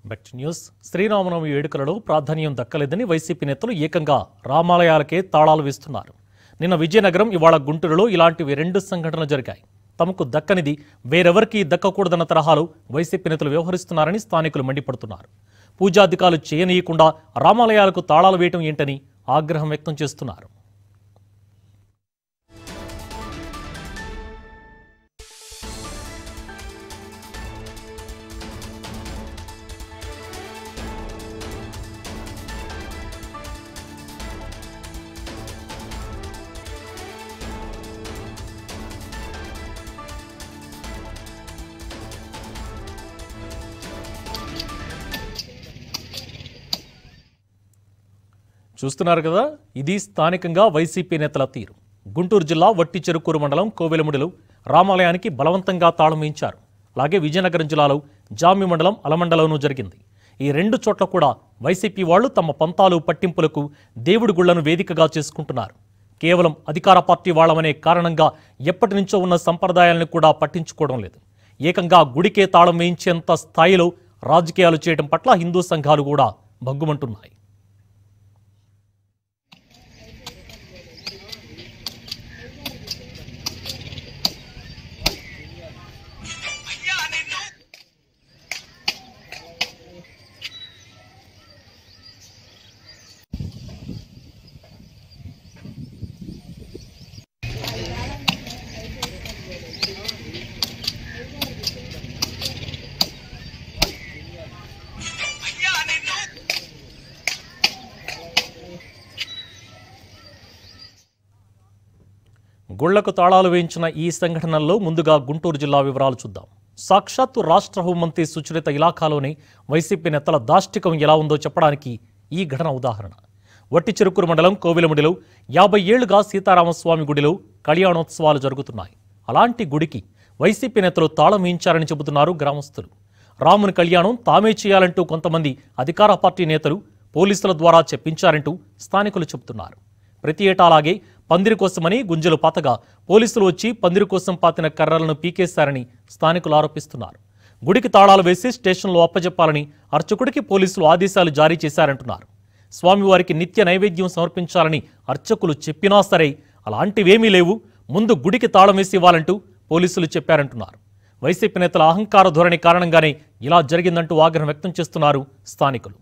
Bet news Sri Rama Navami వేడుకలలో ప్రాధాన్యం దక్కలేదని YCP నేతలు ఏకంగా రామాలయాలకే తాళాలు వేస్తున్నారు నిన్న విజయనగరం ఇవాళ గుంటూరులో ఇలాంటివి రెండు సంఘటనలు జరిగాయి తమకు దక్కనిది వేరెవరికీ దక్కకూడదన్న తరహాలో వైసీపీ నేతలు వ్యవహరిస్తున్నారని స్థానికులు మండిపడుతున్నారు పూజాధికారులు చేయనీయకుండా రామాలయాలకు తాళాలు వేయటం ఏంటని ఆగ్రహం వ్యక్తం చేస్తున్నారు చూస్తున్నారు కదా ఇది స్థానికంగా వైసీపీ నేతల తీరు గుంటూరు జిల్లా వట్టి చెరుకూరు మండలం కోవెలముడిలో రామాలయానికి బలవంతంగా తాళం వేయించారు అలాగే విజయనగరం జిల్లాలో జామి మండలం అలమండలోనూ జరిగింది ఈ రెండు చోట్ల కూడా వైసీపీ వాళ్ళు తమ పంతాలు పట్టింపులకు దేవుడి గుళ్లను వేదికగా చేసుకుంటున్నారు కేవలం అధికార పార్టీ వాళ్ళమనే కారణంగా ఎప్పటి నుంచో ఉన్న సంప్రదాయాలను కూడా పట్టించుకోవడం లేదు ఏకంగా గుడికే తాళం వేయించేంత స్థాయిలో రాజకీయాలు చేయడం పట్ల హిందూ సంఘాలు కూడా భగ్గుమంటున్నాయి గుళ్లకు తాళాలు వేయించిన ఈ సంఘటనల్లో ముందుగా గుంటూరు జిల్లా వివరాలు చూద్దాం సాక్షాత్తు రాష్ట్ర హోంమంత్రి సుచరిత ఇలాఖాలోని వైసీపీ నేతల దాష్టికం ఎలా ఉందో చెప్పడానికి ఈ ఘటన ఉదాహరణ వట్టి చెరుకూరు మండలం కోవిలముడిలో యాభై ఏళ్లుగా సీతారామస్వామి గుడిలో కళ్యాణోత్సవాలు జరుగుతున్నాయి అలాంటి గుడికి వైసీపీ నేతలు తాళం వేయించారని చెబుతున్నారు గ్రామస్తులు రాముని కళ్యాణం తామే చేయాలంటూ కొంతమంది అధికార పార్టీ నేతలు పోలీసుల ద్వారా చెప్పించారంటూ స్థానికులు చెబుతున్నారు ప్రతి ఏటా అలాగే పందిరి కోసమని గుంజలు పాతగా పోలీసులు వచ్చి పందిరి కోసం పాతిన కర్రలను పీకేశారని స్థానికులు ఆరోపిస్తున్నారు గుడికి తాళాలు వేసి స్టేషన్లో అప్పజెప్పాలని అర్చకుడికి పోలీసులు ఆదేశాలు జారీ చేశారంటున్నారు స్వామివారికి నిత్య నైవేద్యం సమర్పించాలని అర్చకులు చెప్పినా సరే అలాంటివేమీ లేవు ముందు గుడికి తాళం వేసి ఇవ్వాలంటూ పోలీసులు చెప్పారంటున్నారు వైసీపీ నేతల అహంకార ధోరణి కారణంగానే ఇలా జరిగిందంటూ ఆగ్రహం వ్యక్తం చేస్తున్నారు స్థానికులు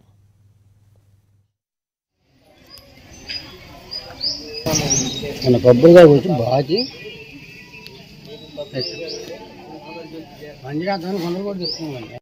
మన కొబ్బరిగా వచ్చి బాచి పంజరాత్రాన్ని కొందరు కూడా తెచ్చుకోవాలి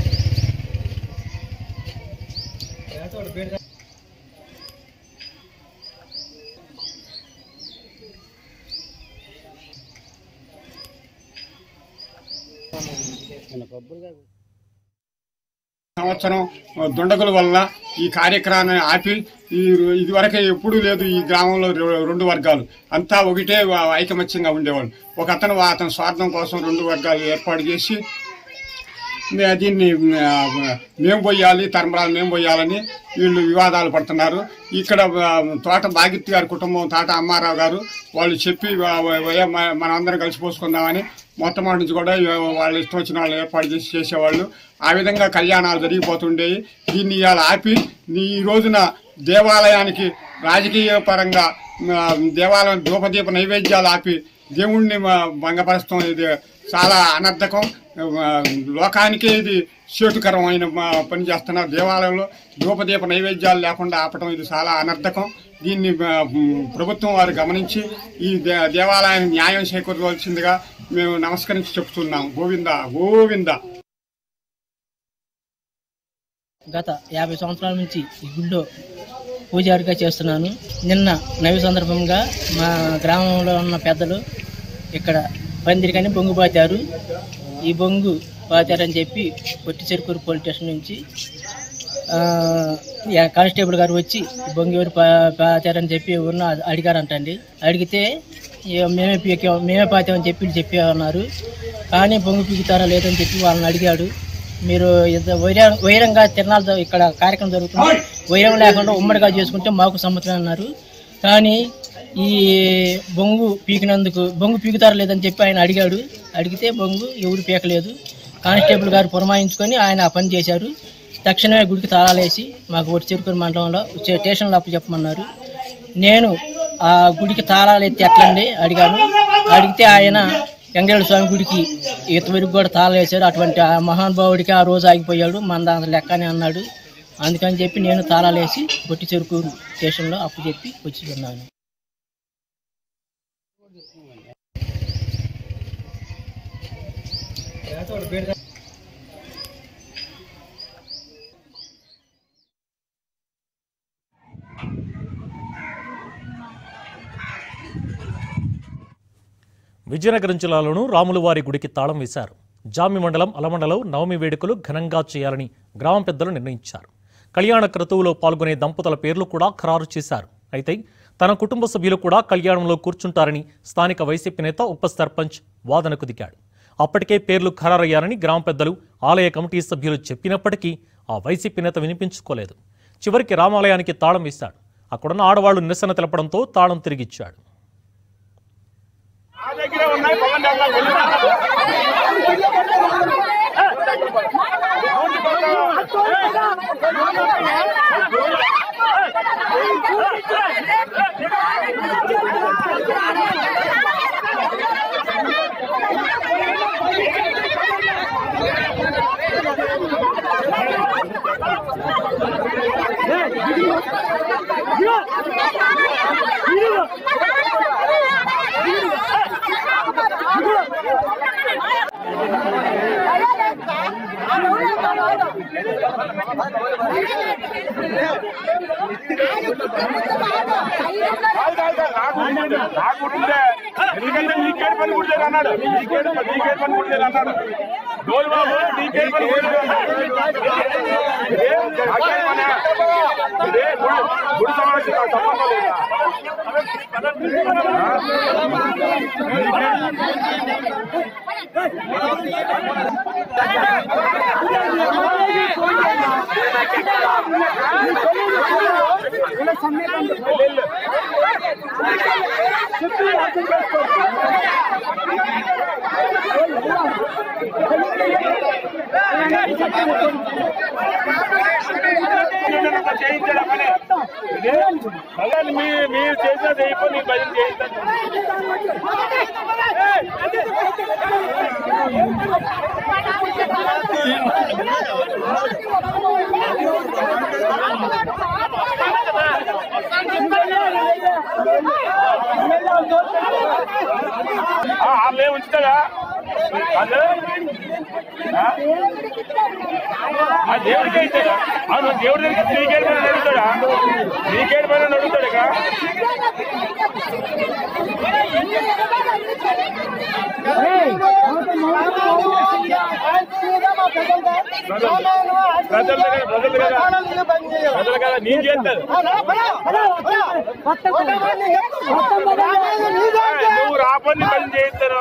మన కొబ్బరిగా సంవత్సరం దుండగుల వల్ల ఈ కార్యక్రమాన్ని ఆపి ఈ ఇదివరకే ఎప్పుడూ లేదు ఈ గ్రామంలో రె- రెండు వర్గాలు అంతా ఒకటే వా- ఐకమత్యంగా ఉండేవాళ్ళు ఒక అతను వా- అతని స్వార్థం కోసం రెండు వర్గాలు ఏర్పాటు చేసి మే- దీన్ని ఆ, మేము పోయాలి తరంబరాలు మేము పోయాలని వీళ్ళు వివాదాలు పడుతున్నారు ఇక్కడ ఆ, తోట బాగిత్తి గారి కుటుంబం తాట అమ్మారావు గారు వాళ్ళు చెప్పి వా- వా- మ- మనందరం కలిసిపోసుకుందామని మొట్టమొదటి నుంచి కూడా వాళ్ళు ఇష్టం వచ్చిన వాళ్ళు ఏర్పాటు చేసి చేసేవాళ్ళు ఆ విధంగా కళ్యాణాలు జరిగిపోతుండేవి దీన్ని ఇవాళ ఆపి ఈ రోజున దేవాలయానికి రాజకీయ పరంగా ఆ, దేవాలయం ధూపదీప నైవేద్యాలు ఆపి దేవుణ్ణి ఆ, భంగపరచడం ఇది చాలా అనర్థకం ఆ, లోకానికే ఇది చేటుకరమైన ఆ, పని చేస్తున్నారు దేవాలయంలో ధూపదీప నైవేద్యాలు లేకుండా ఆపటం ఇది చాలా అనర్థకం దీన్ని ఆ, ప్రభుత్వం వారు గమనించి ఈ దే- దేవాలయానికి న్యాయం చేకూరవలసిందిగా మేము నమస్కరించి చెప్తున్నాం గోవింద గోవింద గత యాభై సంవత్సరాల నుంచి ఈ గుళ్ళో పూజారిగా చేస్తున్నాను నిన్న నవి సందర్భంగా మా గ్రామంలో ఉన్న పెద్దలు ఇక్కడ పందిరికని బొంగు పాతారు ఈ బొంగు పాతారని చెప్పి పొట్టి చెరుకూరు పోలీస్ స్టేషన్ నుంచి ఆ, యా- కానిస్టేబుల్ గారు వచ్చి ఈ బొంగు ఎవరు పా- పాతారని చెప్పి ఉన్న అడిగారంటండి అడిగితే "ఏ- మేమే పీకాం మేమే పాతామని చెప్పి వీళ్ళు చెప్పి అన్నారు కానీ బొంగు పీకుతారా లేదని చెప్పి వాళ్ళని అడిగాడు మీరు ఇంత వైర వైరంగా తిరణాలు ఇక్కడ కార్యక్రమం జరుగుతుంది వైరం లేకుండా ఉమ్మడిగా చేసుకుంటే మాకు సమ్మతమే అన్నారు కానీ ఈ బొంగు పీకినందుకు బొంగు పీకుతారా లేదని చెప్పి ఆయన అడిగాడు అడిగితే బొంగు ఎవరు పీకలేదు కానిస్టేబుల్ గారు పురమాయించుకొని ఆయన ఆ పని చేశారు తక్షణమే గుడికి తాళాలేసి మాకు ఒట్టి చిరుకూరు మండలంలో చే- స్టేషన్లో అప్పు చెప్పమన్నారు నేను ఆ గుడికి తాళాలు ఎత్తి ఎట్లండి అడిగాను అడిగితే ఆయన వెంకటేశ్వర స్వామి గుడికి ఇంతవరకు కూడా తాళాలు వేశాడు అటువంటి ఆ మహానుభావుడికి ఆ రోజు ఆగిపోయాడు మన దాని లెక్క అని అన్నాడు అందుకని చెప్పి నేను తాళాలు వేసి పొట్టి చెరుకూరు స్టేషన్లో అప్పు చెప్పి వచ్చి ఉన్నాను విజయనగరం జిల్లాలోనూ రాములవారి గుడికి తాళం వేశారు జామి మండలం అలమండలో నవమి వేడుకలు ఘనంగా చేయాలని గ్రామ పెద్దలు నిర్ణయించారు కళ్యాణ క్రతువులో పాల్గొనే దంపతుల పేర్లు కూడా ఖరారు చేశారు అయితే తన కుటుంబ సభ్యులు కూడా కళ్యాణంలో కూర్చుంటారని స్థానిక వైసీపీ నేత ఉప సర్పంచ్ వాదనకు దిగాడు అప్పటికే పేర్లు ఖరారయ్యారని గ్రామ పెద్దలు ఆలయ కమిటీ సభ్యులు చెప్పినప్పటికీ ఆ వైసీపీ నేత వినిపించుకోలేదు చివరికి రామాలయానికి తాళం వేశాడు అక్కడున్న ఆడవాళ్లు నిరసన తెలపడంతో తాళం తిరిగిచ్చాడు నాకుంటే ఎందుకంటే నీకేడు పని కుట్టలేదు అన్నాడు నీకేడు నీకేడు పని కుట్టలేదు అన్నాడు డోల్ బాబు నీకేడు పని కుట్టలేదు అన్నాడు ఇదే నాకేం పని? ఇదే గుడి గుడి సమావేశం నాకు సంబంధం లేదా చేయించాడు పని ఇదే మళ్ళీ మీ మీరు చేసిన చేయకపోతే నీ భయం చేయించాను వాళ్ళే ఉంచుతాడా అదే ఆ? ఆ దేవుడికి ఇస్తాడా అవును దేవుడి దగ్గర నీకేడు పని అడుగుతాడా నీకేడు పని అడుగుతాడు ఇక ప్రజల దగ్గర ప్రజల దగ్గర ప్రజల కదా నేను చేస్తాను నువ్వు రాపని పని చేయిస్తారు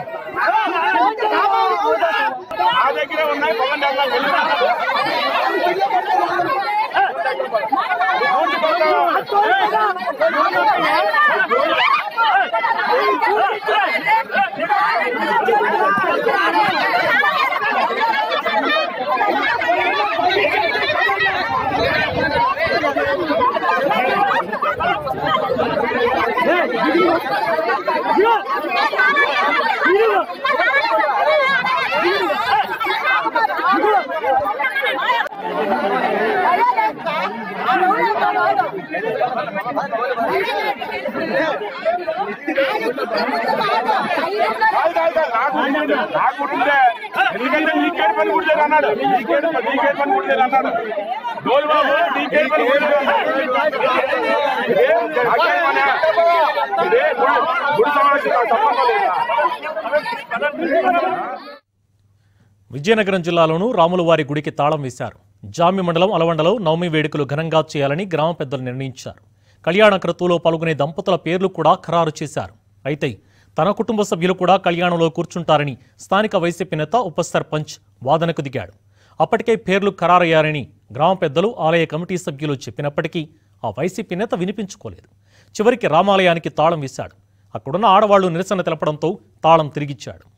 నా దగ్గర ఉన్నాయి పవన్ డబ్బా కాదు కాదు కాదు నాకు ఉంటుంది. నాకు ఉంటుందే ఎందుకంటే నీకేడు పని కుట్టలేదు అన్నాడు నీకేడు నీకేడు పని కుట్టలేదు అన్నాడు డోల్ బాబు నీకేడు పని కుట్టలేదు అన్నాడు ఇదే నాకేం పని? ఇదే గుడి గుడి సమావేశం నాకు సంబంధం లేదా విజయనగరం జిల్లాలోనూ రాములవారి గుడికి తాళం వేశారు జామి మండలం అలవండలో నవమి వేడుకలు ఘనంగా చేయాలని గ్రామ పెద్దలు నిర్ణయించారు కళ్యాణ క్రతువులో పాల్గొనే దంపతుల పేర్లు కూడా ఖరారు చేశారు అయితే తన కుటుంబ సభ్యులు కూడా కళ్యాణంలో కూర్చుంటారని స్థానిక వైసీపీ నేత ఉప సర్పంచ్ వాదనకు దిగాడు అప్పటికే పేర్లు ఖరారయ్యారని గ్రామ పెద్దలు ఆలయ కమిటీ సభ్యులు చెప్పినప్పటికీ ఆ వైసీపీ నేత వినిపించుకోలేదు చివరికి రామాలయానికి తాళం వేశాడు అక్కడున్న ఆడవాళ్లు నిరసన తెలపడంతో తాళం తిరిగిచ్చాడు